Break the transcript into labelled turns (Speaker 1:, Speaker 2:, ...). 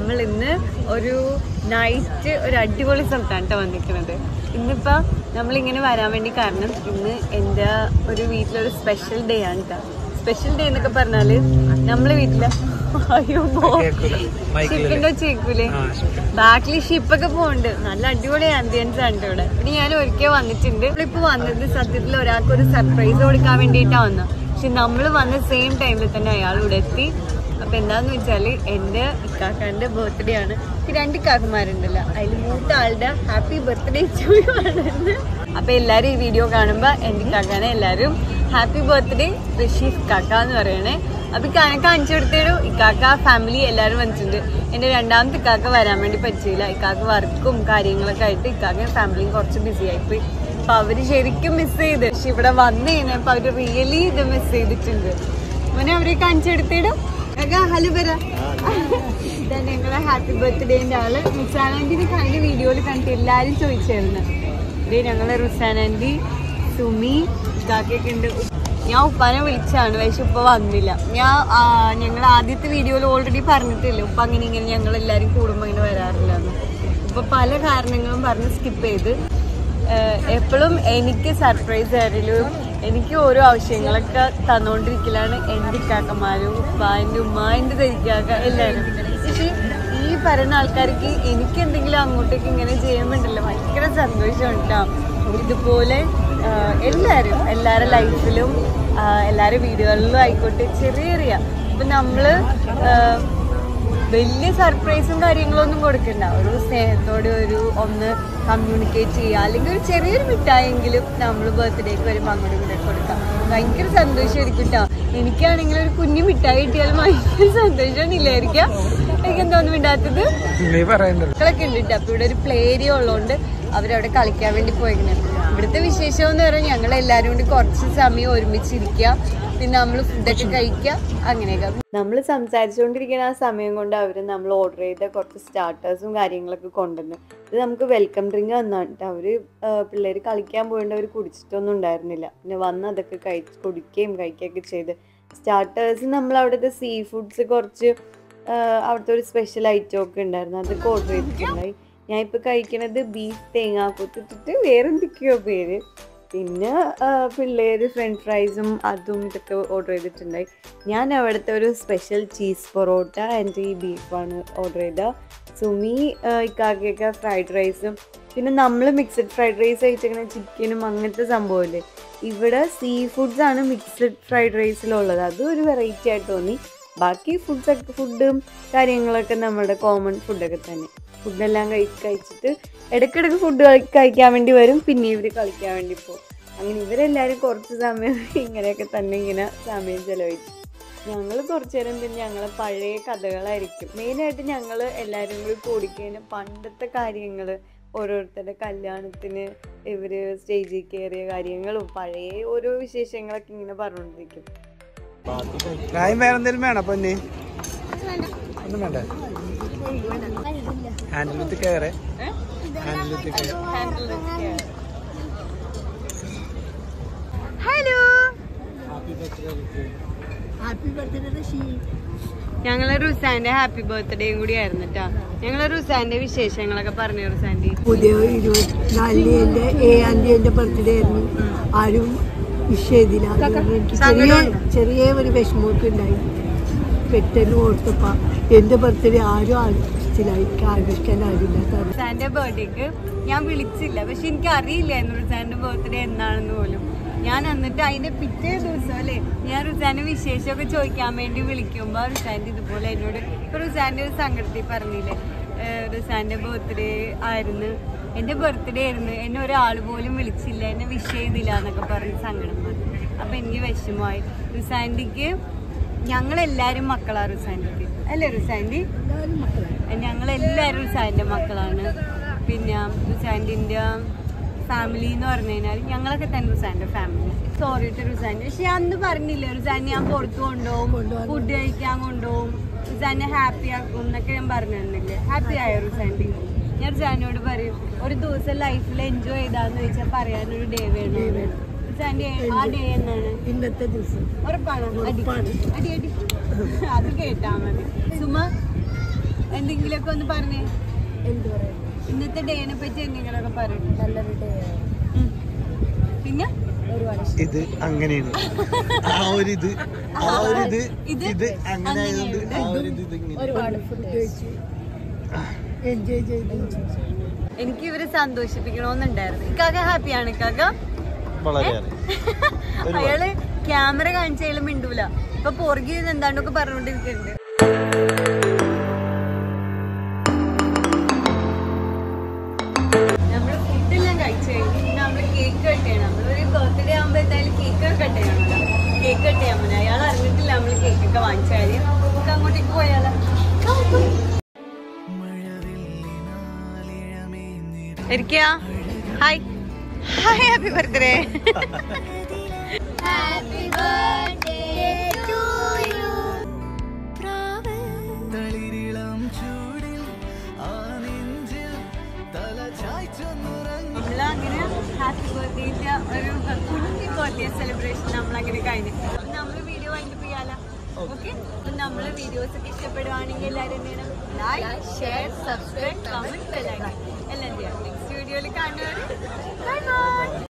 Speaker 1: നമ്മൾ ഇന്ന് ഒരു നൈറ്റ് ഒരു അടിപൊളി സ്ഥലത്താണ് കേട്ടോ വന്നിരിക്കുന്നത് ഇന്നിപ്പോൾ നമ്മളിങ്ങനെ വരാൻ വേണ്ടി കാരണം ഇന്ന് എൻ്റെ ഒരു വീട്ടിലൊരു സ്പെഷ്യൽ ഡേ ആണ് കേട്ടോ സ്പെഷ്യൽ ഡേ എന്നൊക്കെ പറഞ്ഞാല് നമ്മളെ വീട്ടില് അയ്യോ ഷിപ്പിന്റെ ചേക്കൂലേ ബാക്കിൽ ഷിപ്പൊക്കെ പോകുന്നുണ്ട് നല്ല അടിപൊളി ആംബിയൻസ് ആണ് ട്ടോ ഇവിടെ പിന്നെ ഞാൻ ഒരിക്കൽ വന്നിട്ടുണ്ട് ഇപ്പൊ വന്നത് സത്യത്തിൽ ഒരാൾക്ക് ഒരു സർപ്രൈസ് കൊടുക്കാൻ വേണ്ടിയിട്ടാ വന്നത് പക്ഷെ നമ്മൾ വന്ന സെയിം ടൈമിൽ തന്നെ അയാൾ ഇവിടെ എത്തി അപ്പൊ എന്താന്ന് വെച്ചാല് എന്റെ ഇക്കാക്കാന്റെ ബർത്ത്ഡേ ആണ് ഈ രണ്ട് ഇക്കാക്കന്മാരുണ്ടല്ലോ അതിൽ മൂത്ത ആളുടെ ഹാപ്പി ബർത്ത്ഡേ ആണ് അപ്പൊ എല്ലാരും ഈ വീഡിയോ കാണുമ്പോ എന്റെ ഇക്കാക്കാനെ എല്ലാരും ഹാപ്പി ബർത്ത്ഡേ റഷീഫ് കാക്ക എന്ന് പറയണേ അപ്പൊ ഇക്കാനെ കാണിച്ചു കൊടുത്തേടു ഇക്കാക്ക ഫാമിലി എല്ലാരും വന്നിട്ടുണ്ട് എന്റെ രണ്ടാമത്തെ ഇക്കാക്ക വരാൻ വേണ്ടി പറ്റിയില്ല ഇക്കാക്ക് വർക്കും കാര്യങ്ങളൊക്കെ ആയിട്ട് ഇക്കാക്ക ഫാമിലിയും കുറച്ച് ബിസി ആയിപ്പോയി അപ്പൊ അവര് ശരിക്കും മിസ് ചെയ്ത് പക്ഷെ ഇവിടെ വന്നു കഴിഞ്ഞപ്പോ അവര് റിയലി ഇത് മിസ് ചെയ്തിട്ടുണ്ട് മോനെ അവരെ കാണിച്ചു കൊടുത്തേടും ഹലോ പറ ഇതാ ഞങ്ങളെ ഹാപ്പി ബർത്ത്ഡേന്റെ ആള് റുസാനാന്റിനെ കഴിഞ്ഞ വീഡിയോയിൽ കണ്ടിട്ട് എല്ലാരും ചോദിച്ചായിരുന്നു ഇതേ ഞങ്ങളെ റുസാനാന്റി സുമി ഇക്കാക്കൊക്കെ ഉണ്ട് ഞാൻ ഉപ്പാനെ വിളിച്ചാണ് പക്ഷെ ഉപ്പ വന്നില്ല ഞാൻ ഞങ്ങൾ ആദ്യത്തെ വീഡിയോയിൽ ഓൾറെഡി പറഞ്ഞിട്ടില്ല ഉപ്പ അങ്ങനെ ഇങ്ങനെ ഞങ്ങൾ എല്ലാവരും കൂടുമ്പോൾ ഇങ്ങനെ വരാറില്ല എന്ന് ഉപ്പ പല കാരണങ്ങളും പറഞ്ഞ് സ്കിപ്പ് ചെയ്ത് എപ്പോഴും എനിക്ക് സർപ്രൈസ് തരലും എനിക്ക് ഓരോ ആവശ്യങ്ങളൊക്കെ തന്നുകൊണ്ടിരിക്കലാണ് എൻ്റെ ഇക്കാക്കന്മാരും ഉപ്പ എൻ്റെ ഉമ്മ എൻ്റെ ധരിക്കാക്ക എല്ലാവരും പക്ഷേ ഈ പറയുന്ന ആൾക്കാർക്ക് എനിക്ക് എന്തെങ്കിലും അങ്ങോട്ടേക്ക് ഇങ്ങനെ ചെയ്യുമ്പോണ്ടല്ലോ ഭയങ്കര സന്തോഷം ഉണ്ടാവും ഇതുപോലെ ആഹ് എല്ലാവരും എല്ലാവരുടെ ലൈഫിലും എല്ലാവരുടെ വീടുകളിലും ആയിക്കോട്ടെ ചെറിയ ചെറിയ ഇപ്പം നമ്മൾ വലിയ സർപ്രൈസും കാര്യങ്ങളൊന്നും കൊടുക്കണ്ട ഒരു സ്നേഹത്തോടെ ഒരു ഒന്ന് കമ്മ്യൂണിക്കേറ്റ് ചെയ്യുക അല്ലെങ്കിൽ ഒരു ചെറിയൊരു മിഠായെങ്കിലും നമ്മൾ ബർത്ത്ഡേക്ക് വരുമ്പോൾ അങ്ങോട്ടും ഇങ്ങോട്ടും കൊടുക്കാം ഭയങ്കര സന്തോഷമായിരിക്കും കേട്ടോ എനിക്കാണെങ്കിൽ ഒരു കുഞ്ഞു മിഠായി കിട്ടിയാൽ ഭയങ്കര സന്തോഷമാണ് ഇല്ലായിരിക്കാം എനിക്ക് എന്തോന്നും ഇണ്ടാത്തത്
Speaker 2: നീ പറയണ്ടല്ലോ
Speaker 1: മക്കളൊക്കെ ഉണ്ട് ട്ടോ. അപ്പൊ ഇവിടെ ഒരു പ്ലേ ഏരിയ ഉള്ളതുകൊണ്ട് അവരവിടെ കളിക്കാൻ വേണ്ടി പോയിരിക്കുന്നത് ഇവിടുത്തെ വിശേഷം എന്ന് പറഞ്ഞാൽ ഞങ്ങൾ എല്ലാവരും കൂടി കുറച്ച് സമയം ഒരുമിച്ചിരിക്കുക പിന്നെ നമ്മൾ ഫുഡൊക്കെ കഴിക്കുക അങ്ങനെയൊക്കെ നമ്മൾ സംസാരിച്ചുകൊണ്ടിരിക്കുന്ന ആ സമയം കൊണ്ട് അവർ നമ്മൾ ഓർഡർ ചെയ്ത കുറച്ച് സ്റ്റാർട്ടേഴ്സും കാര്യങ്ങളൊക്കെ കൊണ്ടുവന്ന് ഇത് നമുക്ക് വെൽക്കം ഡ്രിങ്ക് തന്നാണ് ട്ടോ. അവര് പിള്ളേർ കളിക്കാൻ പോയിട്ട് അവർ കുടിച്ചിട്ടൊന്നും ഉണ്ടായിരുന്നില്ല പിന്നെ വന്ന് അതൊക്കെ കഴിച്ച് കുടിക്കുകയും കഴിക്കുകയൊക്കെ ചെയ്ത് സ്റ്റാർട്ടേഴ്സ് നമ്മൾ അവിടുത്തെ സീ ഫുഡ്സ് കുറച്ച് ആഹ് അവിടുത്തെ ഒരു സ്പെഷ്യൽ ഐറ്റം ഒക്കെ ഉണ്ടായിരുന്നു അതൊക്കെ ഓർഡർ ചെയ്തിട്ടുണ്ടായി ഞാൻ ഇപ്പോൾ കഴിക്കണത് ബീഫ് തേങ്ങാക്കൊത്തിട്ടിട്ട് വേറെ എന്തൊക്കെയോ പേര് പിന്നെ പിള്ളേർ ഫ്രഞ്ച് ഫ്രൈസും അതും ഇതൊക്കെ ഓർഡർ ചെയ്തിട്ടുണ്ടായി ഞാൻ അവിടുത്തെ ഒരു സ്പെഷ്യൽ ചീസ് പൊറോട്ട ആൻഡ് ഈ ബീഫാണ് ഓർഡർ ചെയ്ത സുമി ആഹ് ഇക്കാക്കയൊക്കെ ഫ്രൈഡ് റൈസും പിന്നെ നമ്മൾ മിക്സഡ് ഫ്രൈഡ് റൈസ് കഴിച്ചിങ്ങനെ ചിക്കനും അങ്ങനത്തെ സംഭവമില്ലേ ഇവിടെ സീ ഫുഡ്സ് ആണ് മിക്സഡ് ഫ്രൈഡ് റൈസിലുള്ളത് അതും ഒരു വെറൈറ്റി ആയിട്ട് തോന്നി ബാക്കി ഫുഡ്സ് ഒക്കെ ഫുഡും കാര്യങ്ങളൊക്കെ നമ്മുടെ കോമൺ ഫുഡൊക്കെ തന്നെ ഫുഡെല്ലാം കഴി കഴിച്ചിട്ട് ഇടയ്ക്കിടയ്ക്ക് ഫുഡ് കഴിക്കാൻ വേണ്ടി വരും പിന്നെ ഇവർ കളിക്കാൻ വേണ്ടി പോകും അങ്ങനെ ഇവരെല്ലാവരും കുറച്ച് സമയം ഇങ്ങനെയൊക്കെ തന്നെ ഇങ്ങനെ സമയം ചെലവഴിച്ചു ഞങ്ങൾ കുറച്ച് നേരം പിന്നെ ഞങ്ങളെ പഴയ കഥകളായിരിക്കും മെയിനായിട്ട് ഞങ്ങൾ എല്ലാവരും കൂടി കൂടിക്കഴിഞ്ഞാൽ പണ്ടത്തെ കാര്യങ്ങൾ ഓരോരുത്തരുടെ കല്യാണത്തിന് ഇവർ സ്റ്റേജിൽ കയറിയ കാര്യങ്ങളും പഴയ ഓരോ വിശേഷങ്ങളൊക്കെ ഇങ്ങനെ പറഞ്ഞുകൊണ്ടിരിക്കും
Speaker 2: പ്രായം വേറെ എന്തെങ്കിലും വേണം പൊന്നെ ഒന്നും വേണ്ട ഹാൻഡിൽ വിത്ത് കയറേ ഹാൻഡിൽ വിത്ത് കയറ
Speaker 1: ഹലോ ഞങ്ങളെ റുസാന്റെ ഹാപ്പി ബർത്ത്ഡേയും കൂടി ആയിരുന്നു കേട്ടോ ഞങ്ങളെ റുസാന്റെ വിശേഷങ്ങളൊക്കെ പറഞ്ഞു റുസാന്റെ
Speaker 3: പുതിയ ഇരുപത്തിനാലിന് എൻ്റെ ഏഴാം തീയതി എൻ്റെ ബർത്ത്ഡേ ആയിരുന്നു ആരും വിഷ് ചെയ്തില്ല അതുകൊണ്ട് എനിക്ക് ചെറിയ ചെറിയ ഒരു വിഷമമൊക്കെ ഉണ്ടായി പെട്ടെന്ന് ഓർത്തപ്പ എൻ്റെ ബർത്ത്ഡേ ആരും ആഘോഷിച്ചില്ല എനിക്ക് ആഘോഷിക്കാൻ ആരുമില്ലാത്ത
Speaker 1: റുസാന്റെ ബർത്ത്ഡേക്ക് ഞാൻ വിളിച്ചില്ല പക്ഷെ എനിക്ക് അറിയില്ലായിരുന്നു റുസാന്റെ ബർത്ത്ഡേ എന്നാണെന്ന് പോലും ഞാൻ എന്നിട്ട് അതിന്റെ പിറ്റേ ദിവസം അല്ലേ ഞാൻ റുസാന്റെ വിശേഷമൊക്കെ ചോദിക്കാൻ വേണ്ടി വിളിക്കുമ്പോൾ റുസാന്റെ ഇതുപോലെ എന്നോട് ഇപ്പൊ റുസാന്റെ ഒരു സങ്കടത്തിൽ പറഞ്ഞില്ലേ ഏഹ് റുസാന്റെ ബർത്ത്ഡേ ആയിരുന്നു എന്റെ ബർത്ത്ഡേ ആയിരുന്നു എന്നെ ഒരാൾ പോലും വിളിച്ചില്ല എന്നെ വിഷ് ചെയ്തില്ല എന്നൊക്കെ പറഞ്ഞ് സങ്കടം പറഞ്ഞു അപ്പൊ എനിക്ക് വിഷമമായി റുസാൻഡിക്ക് ഞങ്ങളെല്ലാരും മക്കളാ റുസാൻഡിക്ക് അല്ലേ റുസാൻഡി ഞങ്ങളെല്ലാവരും റുസാൻ്റെ മക്കളാണ് പിന്നെ റുസാൻഡിൻ്റെ ഫാമിലി എന്ന് പറഞ്ഞു കഴിഞ്ഞാൽ ഞങ്ങളൊക്കെ തന്നെ റുസാൻ്റെ ഫാമിലി സോറി ടു റുസാൻ്റെ പക്ഷെ ഞാൻ അന്ന് പറഞ്ഞില്ല റുസാൻ ഞാൻ പുറത്ത് കൊണ്ടുപോകും ഫുഡ് കഴിക്കാൻ കൊണ്ടുപോകും റുസാനെ ഹാപ്പി ആക്കും എന്നൊക്കെ ഞാൻ പറഞ്ഞു തന്നില്ലേ ഹാപ്പി ആയോ റുസാൻഡി ഞാൻ റുസാനോട് പറയും ഒരു ദിവസം ലൈഫിൽ എൻജോയ് ചെയ്താന്ന് ചോദിച്ചാൽ പറയാനൊരു ഡേ വേണം റുസാൻ്റെ ആ ഡേ എന്നാണ്
Speaker 3: ഇന്നത്തെ ദിവസം
Speaker 1: ഉറപ്പാണോ അടി
Speaker 3: ഉറപ്പാണ്.
Speaker 1: അടി അടി അത് കേട്ടാ മതി സുമ എന്തെങ്കിലുമൊക്കെ ഒന്ന് പറഞ്ഞേ
Speaker 3: എന്ത് പറയാ
Speaker 1: ഇന്നത്തെ ഡേനെ പറ്റി എന്തെങ്കിലുമൊക്കെ പറയും
Speaker 3: നല്ലൊരു ഡേ
Speaker 1: പിന്നെ
Speaker 3: ഒരുപാട്
Speaker 2: ഇത് അങ്ങനെയാണ് ആ ഒരു ഇത് ആ ഒരു ഇത്
Speaker 1: ഇത്
Speaker 2: ഇത് അങ്ങനെ ആയതുകൊണ്ട് ആ ഒരു ഇത് ഇത് ഇങ്ങനെ
Speaker 3: ഒരുപാട് ഫുഡ് കഴിച്ചു എൻജോയ് ചെയ്തു
Speaker 1: എനിക്ക് ഇവരെ സന്തോഷിപ്പിക്കണമെന്നുണ്ടായിരുന്നു ഇക്കാക്ക ഹാപ്പിയാണ് ഇക്കാക്ക
Speaker 2: വളരെയേറെ
Speaker 1: അയാള് ക്യാമറ കാണിച്ചാലും മിണ്ടൂല ഇപ്പൊ പുറകിൽ നിന്ന് എന്താണ്ടൊക്കെ പറഞ്ഞോണ്ടിരിക്കുന്നുണ്ട് നമ്മള് ഫുഡെല്ലാം കഴിച്ചു കഴിഞ്ഞു പിന്നെ നമ്മള് കേക്ക് കട്ട് ചെയ്യണം നമ്മളൊരു ബർത്ത്ഡേ ആകുമ്പോ എന്തായാലും കേക്ക് കട്ട് ചെയ്യണമല്ലോ കേക്ക് കട്ട് ചെയ്യാൻ പറ്റില്ല അയാൾ അറിഞ്ഞിട്ടില്ല നമ്മള് കേക്ക് ഒക്കെ വാങ്ങിച്ച കാര്യം നമുക്ക് അങ്ങോട്ടേക്ക് പോയാലോ ഇരിക്കാ hi hi happy birthday
Speaker 4: Happy birthday to you.
Speaker 1: നമ്മളങ്ങനെ ഹാപ്പി ബർത്ത്ഡേന്റെ ഒരു കുഞ്ഞി ബർത്ത്ഡേ സെലിബ്രേഷൻ നമ്മളങ്ങനെ കഴിഞ്ഞു അപ്പൊ നമ്മള് വീഡിയോ വൈൻഡപ്പ് ചെയ്യാലോ ഓക്കെ അപ്പൊ നമ്മള് വീഡിയോസ് ഒക്കെ ഇഷ്ടപ്പെടുവാണെങ്കിൽ എല്ലാവരും എന്ത് ചെയ്യണം ലൈക്ക് ഷെയർ സബ്സ്ക്രൈബ് കമന്റ് എല്ലാം ചെയ്യാം നെക്സ്റ്റ് വീഡിയോയിൽ കാണുന്നവര് ബൈ ബൈ